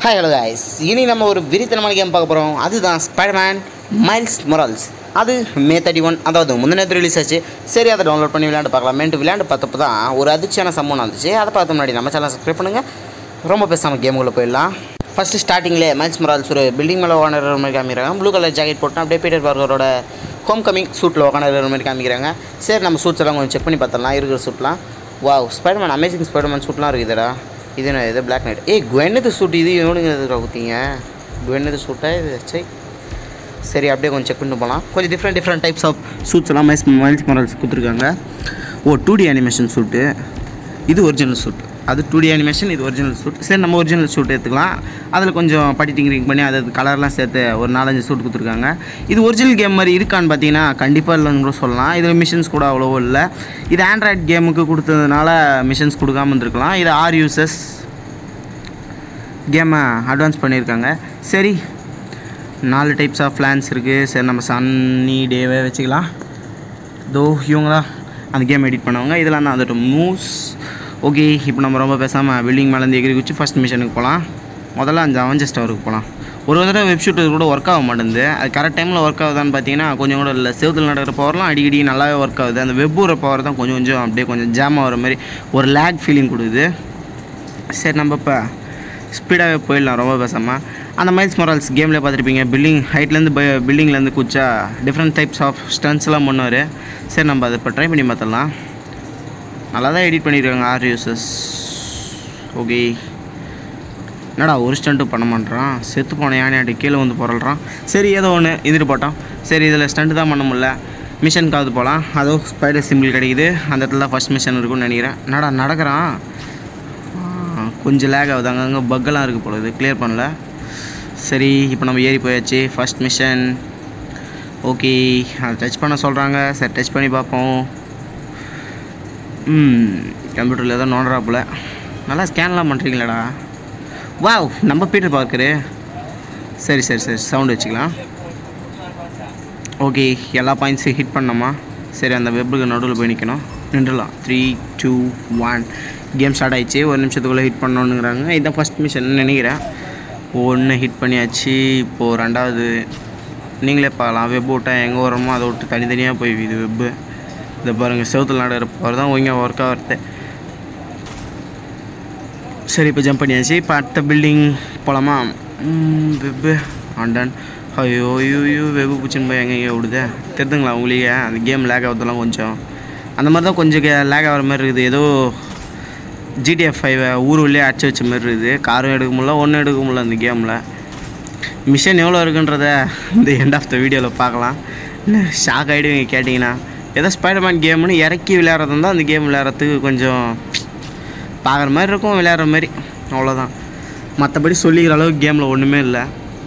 hi hello guys இனி நம்ம ஒரு விரித்தனமான கேம் பார்க்க போகிறோம் அதுதான் ஸ்பைடர்மேன் மைல்ஸ் மொரல்ஸ் அது மே தேர்ட்டி ஒன் அதாவது முந்தினத்து ரிலீஸ் ஆச்சு சரி அதை டவுன்லோட் பண்ணி விளையாண்டு பார்க்கலாம் மேன்ட்டு விளையாண்டு பார்த்தப்போ தான் ஒரு அதிர்ச்சியான சம்பவம் வந்துச்சு அதை பார்த்த முன்னாடி நம்ம சேனல் சப்ஸ்கிரைப் பண்ணுங்கள் ரொம்ப பேசாமல் கேமுக்குள்ளே போயிடலாம் ஃபஸ்ட்டு ஸ்டார்டிங்லேயே மைல்ஸ் மொரால்ஸ் ஒரு பில்டிங் மேலே உட்காந்துற மாதிரி காமிக்கிறாங்க ப்ளூ கலர் ஜாக்கெட் போட்டு அப்படியே பீட்டர் பார்க்கரோட ஹோம் கமிங் சூட்டில் உட்காந்துற மாதிரி காமிக்கிறாங்க சரி நம்ம சூட்ஸ் எல்லாம் கொஞ்சம் செக் பண்ணி பார்த்தலாம் இருக்கிற சூட்லாம் வாவ் ஸ்பைடர்மேன் அமேசிங் ஸ்பைடர்மேன் சூட்லாம் இருக்குதுடா இது என்ன இது பிளாக் நைட் ஏய் குவென்னது சூட் இது எவ்வளோங்க எதுக்கு ஊற்றிங்க குவென்னது சூட்டா இது சரி சரி அப்படியே கொஞ்சம் செக் பண்ணிட்டு போகலாம் கொஞ்சம் different different types of suits எல்லாம் மைஸ் மைல்ஸ் மாடல்ஸ் கொடுத்துருக்காங்க oh two D animation suit இது ஒரிஜினல் சூட் அது டூ டி அனிமேஷன் இது ஒரிஜினல் சூட் சரி நம்ம ஒரிஜினல் சூட் எடுத்துக்கலாம் அதில் கொஞ்சம் பட்டி டிங்கரிங் பண்ணி அது கலர்லாம் சேர்த்து ஒரு நாலஞ்சு சூட் கொடுத்துருக்காங்க இது ஒரிஜினல் கேம் மாதிரி இருக்கான்னு பார்த்தீங்கன்னா கண்டிப்பாக இல்லைன்னு கூட சொல்லலாம் இதில் மிஷின்ஸ் கூட அவ்வளோவோ இல்லை இது ஆண்ட்ராய்ட் கேமுக்கு கொடுத்ததுனால மிஷின்ஸ் கொடுக்காம இருந்திருக்கலாம் இது ஆர் யூசஸ் கேமை அட்வான்ஸ் பண்ணியிருக்காங்க சரி நாலு டைப்ஸ் ஆஃப் பிளான்ஸ் இருக்குது சரி நம்ம சன்னி டேவே வச்சுக்கலாம் தோ இவங்க தான் அந்த கேம் எடிட் பண்ணவங்க இதெல்லாம் தான் அதோட மூவ்ஸ் ஓகே இப்போ நம்ம ரொம்ப பேசாமல் பில்டிங் மேலேருந்து எகிரி குச்சி ஃபஸ்ட் மிஷனுக்கு போகலாம் முதல்ல அந்த அவஞ்சஸ் டவருக்கு போகலாம் ஒரு தடவை வெப்ஷூட் கூட ஒர்க் ஆக மாட்டேங்குது அது கரெக்ட் டைமில் ஒர்க் ஆகுதான்னு பார்த்தீங்கன்னா கொஞ்சம் கூட இல்லை செவத்தில் நடக்கிற பவர்லாம் அடிக்கடி நல்லாவே ஒர்க் ஆகுது அந்த வெப்பூர பவர் தான் கொஞ்சம் கொஞ்சம் அப்படியே கொஞ்சம் ஜாம் ஆகிற மாதிரி ஒரு லேக் ஃபீலிங் கொடுக்குது சரி நம்ம இப்போ ஸ்பீடாகவே போயிடலாம் ரொம்ப பேசாமல் அந்த மைல்ஸ் மொரால்ஸ் கேமில் பார்த்துருப்பீங்க பில்டிங் ஹைட்லேருந்து பில்டிங்லேருந்து குச்சா டிஃப்ரெண்ட் டைப்ஸ் ஆஃப் ஸ்டன்ஸ்லாம் பண்ணுவார் சரி நம்ம அதை இப்போ ட்ரை பண்ணி பார்த்துடலாம் நல்லா தான் எடிட் பண்ணியிருக்காங்க ஆர் யூசஸ் ஓகே என்னடா ஒரு ஸ்டண்ட்டும் பண்ண மாட்டேறான் செத்து போன யானையாட்டி கீழே வந்து புரள்றான் சரி ஏதோ ஒன்று இதுட்டு போட்டோம் சரி இதில் ஸ்டண்ட் தான் பண்ண முடியல மிஷனுக்காவது போகலாம் அதோ ஸ்பைடர் சிம்பிள் கிடைக்குது அந்த இடத்துல தான் ஃபஸ்ட் மிஷன் இருக்கும்னு நினைக்கிறேன் என்னடா நடக்கிறான் ஆ, கொஞ்சம் லேக் ஆகுது அங்கங்கே பக்கெல்லாம் இருக்குது போல இது கிளியர் பண்ணல சரி இப்போ நம்ம ஏறி போயாச்சு ஃபஸ்ட் மிஷன் ஓகே அதை டச் பண்ண சொல்கிறாங்க சரி டச் பண்ணி பார்ப்போம் ம் கம்ப்யூட்டரில் ஏதோ நோண்டுறாப்புல நல்லா ஸ்கேன்லாம் பண்ணுறீங்களாடா வாவ் நம்ம பீட்டர் பார்க்கரு சரி சரி சரி சவுண்ட் வச்சுக்கலாம் ஓகே எல்லா பாயிண்ட்ஸையும் ஹிட் பண்ணோமா சரி அந்த வெப்புக்கு நடுவில் போய் நிற்கணும் நின்றுலாம் three two one game start ஆயிடுச்சு ஒரு நிமிஷத்துக்குள்ளே ஹிட் பண்ணணுங்கிறாங்க இதுதான் ஃபஸ்ட் மிஷன் நினைக்கிறேன் ஒன்று ஹிட் பண்ணியாச்சு இப்போது ரெண்டாவது நீங்களே பார்க்கலாம் வெப் விட்டால் எங்கே வரோமோ அதை விட்டு தனித்தனியாக போய் இது வெப்பு இதை பாருங்கள் செவத்தில் நடக்கிற போகிற தான் ஒழுங்காக ஒர்க் ஆகிறது சரி இப்போ ஜம்ப் பண்ணியாச்சு இப்போ அடுத்த பில்டிங் போகலாமா வெப்பு ஆண்டன் ஐயோ ஐயோ ஐயோ வெப்பு பூச்சின்னு போய் எங்கெங்கே விடுதே தெரிதுங்களா உங்களுக்கு அந்த கேம் லேக் ஆகிறதுலாம் கொஞ்சம் அந்த மாதிரி தான் கொஞ்சம் லேக் ஆகிற மாதிரி இருக்குது ஏதோ ஜிடிஎஃப் ஃபைவ் ஊர் உள்ளே அடிச்சு வச்ச மாதிரி இருக்குது காரும் எடுக்க முடியல ஒன்றும் எடுக்க முடியல அந்த கேமில் மிஷன் எவ்வளோ இருக்குன்றத இந்த எண்ட் ஆஃப் த வீடியோவில் பார்க்கலாம் ஷாக் ஆகிடுவீங்க கேட்டிங்கன்னா ஏதோ ஸ்பைடர்மேன் கேம்னு இறக்கி விளையாடுறது தான் அந்த கேம் விளையாடுறதுக்கு கொஞ்சம் பார்க்குற மாதிரி இருக்கும் விளையாடுற மாதிரி அவ்வளோதான் மற்றபடி சொல்லிக்கிற அளவுக்கு கேமில் ஒன்றுமே இல்லை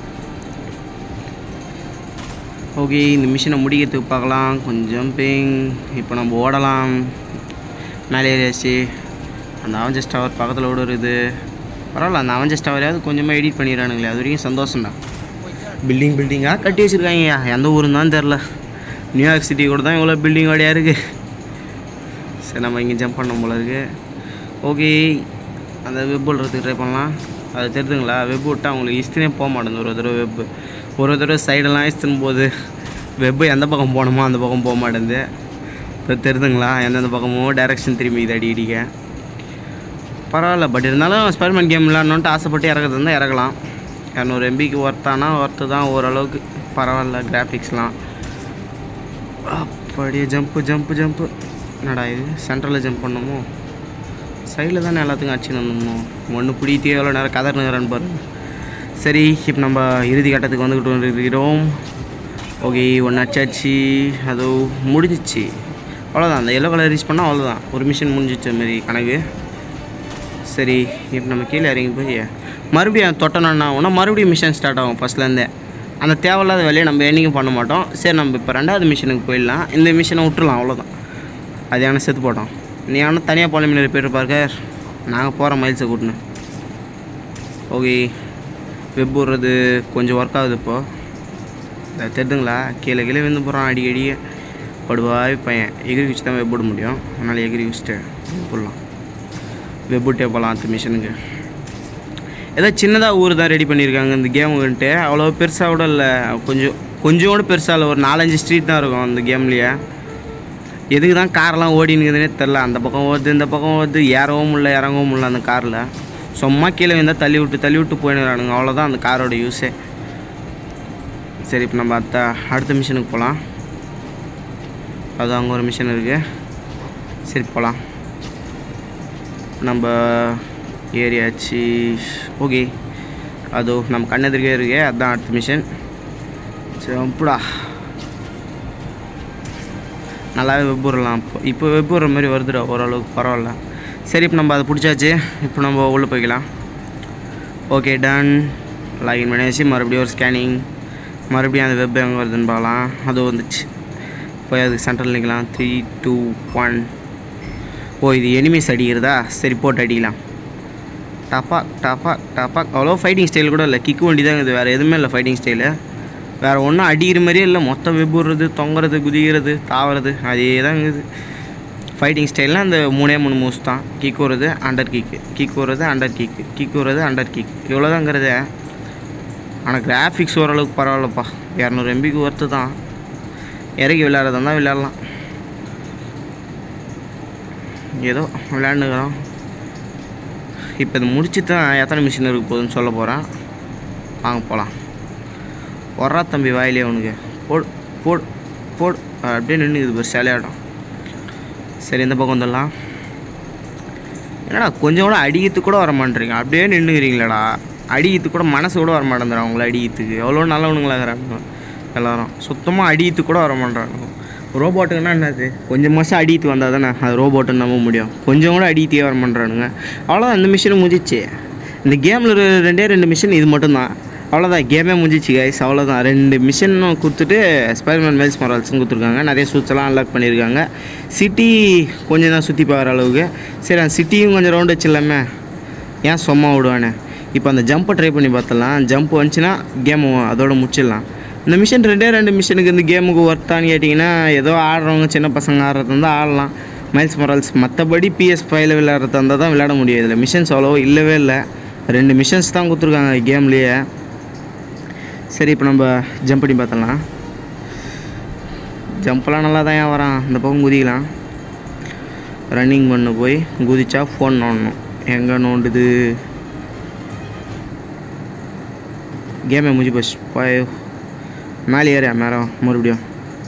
ஓகே இந்த மிஷினை முடிக்கிறதுக்கு பார்க்கலாம் கொஞ்சம் பிங் இப்போ நம்ம ஓடலாம் மேலே ஏறியாச்சு அந்த அவஞ்சஸ் டவர் பக்கத்தில் ஓட இருக்குது பரவாயில்ல அந்த அவஞ்சஸ் டவரையாவது கொஞ்சமாக எடிட் பண்ணிடுறானுங்களே அது வரைக்கும் சந்தோஷம்டா பில்டிங் பில்டிங்காக கட்டி வச்சுருக்காங்கய்யா எந்த ஊருன்னு தான் தெரில நியூயார்க் சிட்டி கூட தான் இவ்வளோ பில்டிங் வழியாக இருக்குது சரி நம்ம இங்கே ஜம்ப் பண்ண போல இருக்குது ஓகே அந்த வெப் விடுறதுக்கு ட்ரை பண்ணலாம் அது தெரியுதுங்களா வெப் விட்டால் அவங்களுக்கு இஸ்தினே போக மாட்டேங்குது ஒரு தடவை வெப்பு ஒரு தடவை சைடெல்லாம் இஸ்தின் போகுது வெப்பு எந்த பக்கம் போகணுமோ அந்த பக்கம் போக மாட்டேங்குது இப்போ தெரியுதுங்களா எந்தெந்த பக்கமோ டைரக்ஷன் திரும்பி இது அடி அடிக்க பரவாயில்ல பட் இருந்தாலும் ஸ்பைர்மேன் கேம் விளாட்ணுன்ட்டு ஆசைப்பட்டு இறக்குறது இருந்தால் இறக்கலாம் இரநூறு எம்பிக்கு ஒர்த்தானா ஒர்த்து தான் ஓரளவுக்கு பரவாயில்ல கிராஃபிக்ஸ்லாம் அப்படியே ஜம்ப்பு ஜம்ப்பு ஜம்ப்பு என்னடா இது சென்டரில் ஜம்ப் பண்ணணுமோ சைடில் தானே எல்லாத்துக்கும் அடிச்சுன்னு வந்தோமோ ஒன்று பிடித்தே எவ்வளோ நேரம் கதர்னுங்கிறான்னு பாருங்க சரி இப்போ நம்ம இறுதி கட்டத்துக்கு வந்துக்கிட்டு இருக்கிறோம் ஓகே ஒன்று அச்சாச்சு அதோ முடிஞ்சிச்சு அவ்வளோதான் அந்த எல்லோ கலர் ரீச் பண்ணால் அவ்வளோதான் ஒரு மிஷின் முடிஞ்சிச்ச மாரி கணக்கு சரி இப்போ நம்ம கீழே இறங்கி போய் மறுபடியும் தொட்டணும்னா ஒன்றா மறுபடியும் மிஷன் ஸ்டார்ட் ஆகும் ஃபஸ்ட்லேருந்தே அந்த தேவையில்லாத வேலையை நம்ம என்றைக்கும் பண்ண மாட்டோம் சரி நம்ம இப்போ ரெண்டாவது மிஷினுக்கு போயிடலாம் இந்த மிஷினை விட்டுறலாம் அவ்வளோதான் அது யானை செத்து போட்டோம் நீ ஆனால் தனியாக போல மீன் போயிட்டு பாருக்க நாங்கள் போகிற மைல்ஸை கூட்டினு ஓகே வெப் விடுறது கொஞ்சம் ஒர்க் ஆகுது இப்போது தெரிதுங்களா கீழே கீழே விழுந்து போகிறான் அடிக்கடி படுவாய் பையன் எகிரி வச்சு தான் வெப் விட முடியும் அதனால் எகிரி வச்சுட்டு போடலாம் வெப் விட்டே போகலாம் அடுத்த மிஷினுக்கு ஏதோ சின்னதாக ஊர் தான் ரெடி பண்ணியிருக்காங்க இந்த கேமுன்ட்டு அவ்வளோ பெருசாக கூட இல்லை கொஞ்சம் கொஞ்சம் கூட பெருசாக இல்லை ஒரு நாலஞ்சு ஸ்ட்ரீட் தான் இருக்கும் அந்த கேம்லேயே எதுக்கு தான் கார்லாம் ஓடினுக்குதுன்னே தெரில அந்த பக்கம் ஓடுது இந்த பக்கம் ஓடுது ஏறவும் முடியல இறங்கவும் முடியல அந்த காரில் சும்மா கீழே வந்தால் தள்ளி விட்டு தள்ளி விட்டு போயிடுறானுங்க அவ்வளோதான் அந்த காரோட யூஸே சரி இப்போ நம்ம அடுத்த அடுத்த மிஷினுக்கு போகலாம் அது அங்கே ஒரு மிஷின் இருக்குது சரி போகலாம் நம்ம ஏரியாச்சு ஓகே அதோ நம்ம கண்ணெதிர்க்கே இருக்கே அதுதான் அடுத்த மிஷன் ஜம்புடா நல்லாவே வெப் விடலாம் இப்போ இப்போ வெப் விடுற மாதிரி வருதுடா ஓரளவுக்கு பரவாயில்ல சரி இப்போ நம்ம அதை பிடிச்சாச்சு இப்போ நம்ம உள்ளே போய்க்கலாம் ஓகே டன் லாகின் பண்ணியாச்சு மறுபடியும் ஒரு ஸ்கேனிங் மறுபடியும் அந்த வெப் எங்கே வருதுன்னு பார்க்கலாம் அது வந்துச்சு போய் அதுக்கு சென்டரில் நிற்கலாம் த்ரீ டூ ஒன் ஓ இது எனிமீஸ் அடிக்கிறதா சரி போட்டு அடிக்கலாம் டப்பாக் டப்பாக் டப்பாக் அவ்வளோ ஃபைட்டிங் ஸ்டைல் கூட இல்லை கிக்கு வண்டி தான் இது வேறு எதுவுமே இல்லை ஃபைட்டிங் ஸ்டைலு வேறு ஒன்றும் அடிக்கிற மாதிரியே இல்லை மொத்தம் வெப்புறது தொங்குறது குதிக்கிறது தாவறது அதே தான் இருக்குது ஃபைட்டிங் ஸ்டைல்னால் அந்த மூணே மூணு மூவ்ஸ் தான் கிக் வருது அண்டர் கிக்கு கிக் வருது அண்டர் கிக்கு கிக் வருது அண்டர் கிக் இவ்வளோதாங்கிறது ஆனால் கிராஃபிக்ஸ் ஓரளவுக்கு பரவாயில்லப்பா இரநூறு எம்பிக்கு ஒர்த்து தான் இறக்கி விளையாடுறதா இருந்தால் விளையாடலாம் ஏதோ விளையாண்டுக்கிறோம் இப்போ இது முடிச்சு தான் எத்தனை மிஷின் இருக்க போகுதுன்னு சொல்ல போகிறேன் வாங்க போகலாம் வர்றா தம்பி வாயிலே அவனுக்கு போடு போடு போடு அப்படியே நின்றுக்குது ஒரு சேலையாட்டம் சரி இந்த பக்கம் வந்துடலாம் என்னடா கொஞ்சம் கூட அடிக்கிறதுக்கு கூட வர மாட்டேறீங்க அப்படியே நின்றுக்கிறீங்களாடா அடிக்கிறதுக்கு கூட மனசு கூட வர மாட்டேங்கிறான் அவங்கள அடிக்கிறதுக்கு எவ்வளோ நல்லவனுங்களா இருக்கிறாங்க எல்லாரும் சுத்தமாக அடிக்கிறதுக்கு கூட வர மாட்டேறாங்க ரோபோட்டுக்குன்னா என்னது கொஞ்சம் மாதம் அடித்து வந்தால் தானே அது ரோபோட்டுன்னு நம்ப முடியும் கொஞ்சம் கூட அடித்தே வர மாட்டேறானுங்க அவ்வளோதான் இந்த மிஷின் முடிஞ்சிச்சு இந்த கேமில் ரெண்டே ரெண்டு மிஷின் இது மட்டும்தான் அவ்வளோதான் கேமே முடிஞ்சிச்சு கைஸ் அவ்வளோதான் ரெண்டு மிஷினும் கொடுத்துட்டு ஸ்பைடர்மேன் மெல்ஸ் மொரல்ஸும் கொடுத்துருக்காங்க நிறைய சூட்ஸ்லாம் அன்லாக் பண்ணியிருக்காங்க சிட்டி கொஞ்சம் தான் சுற்றி பார்க்குற அளவுக்கு சரி அந்த சிட்டியும் கொஞ்சம் ரவுண்ட் வச்சிடலாமே ஏன் சும்மா விடுவானே இப்போ அந்த ஜம்பை ட்ரை பண்ணி பார்த்தலாம் ஜம்ப் வந்துச்சுன்னா கேம் அதோட முடிச்சிடலாம் இந்த மிஷின் ரெண்டே ரெண்டு மிஷினுக்கு இந்த கேமுக்கு ஒர்த்தான்னு கேட்டிங்கன்னா ஏதோ ஆடுறவங்க சின்ன பசங்க ஆடுறது இருந்தால் ஆடலாம் மைல்ஸ் மொரல்ஸ் மற்றபடி பிஎஸ் ஃபைவ்ல விளையாடுறதா இருந்தால் தான் விளையாட முடியும் இதில் மிஷின்ஸ் அவ்வளோவா இல்லவே இல்லை ரெண்டு மிஷின்ஸ் தான் கொடுத்துருக்காங்க கேம்லேயே சரி இப்போ நம்ம ஜம்ப் பண்ணி பார்த்தலாம் ஜம்ப்லாம் நல்லா தான் ஏன் வரான் இந்த பக்கம் குதிக்கலாம் ரன்னிங் பண்ண போய் குதிச்சா ஃபோன் நோண்டணும் எங்கே நோண்டுது கேமே முடிஞ்சு போச்சு போய் மேலே ஏறியா மேரம் மறுபடியும்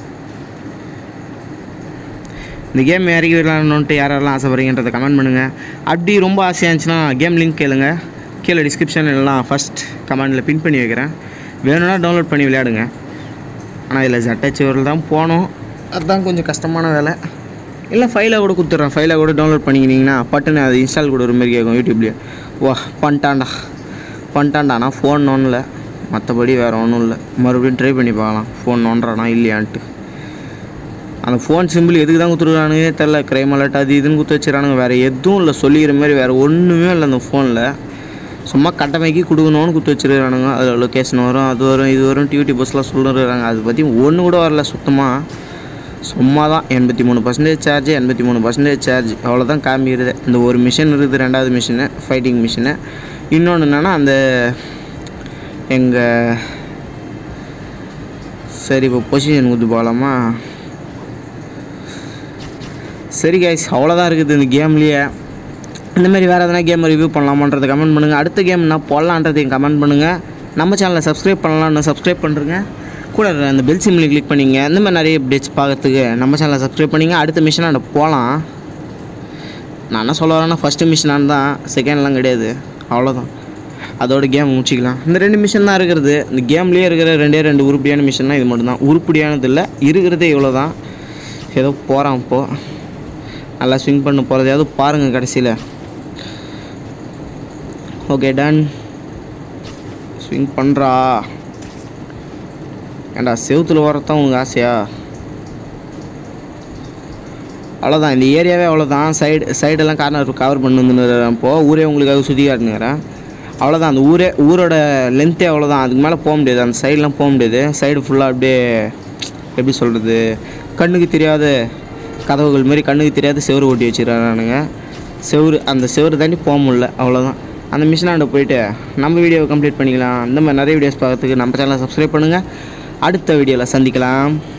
இந்த கேம் இறக்கி விடலான்னுட்டு யாரெல்லாம் ஆசைப்படுறீங்கன்றதை கமெண்ட் பண்ணுங்கள் அப்படி ரொம்ப ஆசையாக இருந்துச்சுன்னா கேம் லிங்க் கேளுங்க கீழே டிஸ்கிரிப்ஷன் எல்லாம் ஃபஸ்ட் கமெண்டில் பின் பண்ணி வைக்கிறேன் வேணும்னா டவுன்லோட் பண்ணி விளையாடுங்க ஆனால் இதில் ஜட்டச்சுவரில் தான் போனோம் அதுதான் கொஞ்சம் கஷ்டமான வேலை இல்லை ஃபைலை கூட கொடுத்துட்றேன் ஃபைலை கூட டவுன்லோட் பண்ணிக்கினீங்கன்னா பட்டுன்னு அது இன்ஸ்டால் கூட ஒரு மாதிரி கேட்கும் யூடியூப்லேயே வா பண்ணிட்டான்டா பண்ணிட்டான்டானா ஃபோன் ஒன்றில் மற்றபடி வேறு ஒன்றும் இல்லை மறுபடியும் ட்ரை பண்ணி பார்க்கலாம் ஃபோன் நோண்டுறானா இல்லையான்ட்டு அந்த ஃபோன் சிம்பிள் எதுக்கு தான் கொடுத்துருக்கானுங்க தெரில க்ரைம் அலர்ட் அது இதுன்னு கொடுத்து வச்சுறானுங்க வேறு எதுவும் இல்லை சொல்லிக்கிற மாதிரி வேறு ஒன்றுமே இல்லை அந்த ஃபோனில் சும்மா கட்டமைக்கி கொடுக்கணும்னு கொடுத்து வச்சுருக்கானுங்க அதில் லொக்கேஷன் வரும் அது வரும் இது வரும் டியூட்டி பஸ்லாம் சொல்லுறாங்க அதை பற்றி ஒன்று கூட வரல சுத்தமாக சும்மா தான் எண்பத்தி மூணு பர்சன்டேஜ் சார்ஜ் எண்பத்தி மூணு பர்சன்டேஜ் சார்ஜ் அவ்வளோதான் காமிக்கிறது இந்த ஒரு மிஷின் இருக்குது ரெண்டாவது மிஷினு ஃபைட்டிங் மிஷினு இன்னொன்று என்னென்னா அந்த எங்கள் சரி இப்போ பொசிஷன் கொடுத்து போகலாமா சரி கைஸ் அவ்வளோதான் இருக்குது இந்த கேம்லேயே இந்த மாதிரி வேறு எதனா கேம் ரிவ்யூ பண்ணலாமான்றதை கமெண்ட் பண்ணுங்கள் அடுத்த கேம் என்ன போடலான்றதையும் கமெண்ட் பண்ணுங்கள் நம்ம சேனலை சப்ஸ்கிரைப் பண்ணலாம்னு சப்ஸ்கிரைப் பண்ணுறேங்க கூட இருக்கிற அந்த பெல் சிம்மில் கிளிக் பண்ணிங்க இந்த மாதிரி நிறைய அப்டேட்ஸ் பார்க்கறதுக்கு நம்ம சேனலை சப்ஸ்கிரைப் பண்ணிங்க அடுத்த மிஷனாக போகலாம் நான் என்ன சொல்ல வரேன்னா ஃபஸ்ட்டு மிஷனாக தான் செகண்ட்லாம் கிடையாது அவ்வளோதான் அதோட கேம் முடிச்சிக்கலாம் இந்த ரெண்டு மிஷன் தான் இருக்கிறது இந்த கேம்லேயே இருக்கிற ரெண்டே ரெண்டு உருப்படியான மிஷன் தான் இது மட்டும்தான் உருப்படியானது இல்லை இருக்கிறதே இவ்வளோ தான் ஏதோ போகிறான் இப்போது நல்லா ஸ்விங் பண்ண போகிறதையாவது பாருங்கள் கடைசியில் ஓகே டன் ஸ்விங் பண்ணுறா ஏண்டா செவுத்துல வரத்தான் உனக்கு ஆசையா அவ்வளோதான் இந்த ஏரியாவே அவ்வளோதான் சைடு சைடெல்லாம் கார்னர் கவர் பண்ணி வந்துருப்போ ஊரே உங்களுக்காக சுற்றி காட்டுனுங்கிறேன் அவ்வளோதான் அந்த ஊரே ஊரோட லென்த்தே அவ்வளோதான் அதுக்கு மேலே போக முடியாது அந்த சைட்லாம் போக முடியாது சைடு ஃபுல்லாக அப்படியே எப்படி சொல்கிறது கண்ணுக்கு தெரியாத கதவுகள் மாரி கண்ணுக்கு தெரியாத செவுரு ஓட்டி வச்சுக்கிறானுங்க செவுரு அந்த செவுரு தாண்டி போக முடியல அவ்வளோதான் அந்த மிஷினாண்ட போயிட்டு நம்ம வீடியோவை கம்ப்ளீட் பண்ணிக்கலாம் இந்த மாதிரி நிறைய வீடியோஸ் பார்க்கறதுக்கு நம்ம சேனலை சப்ஸ்கிரைப் பண்ணுங்கள் அடுத்த வீடியோவில் சந்திக்கலாம்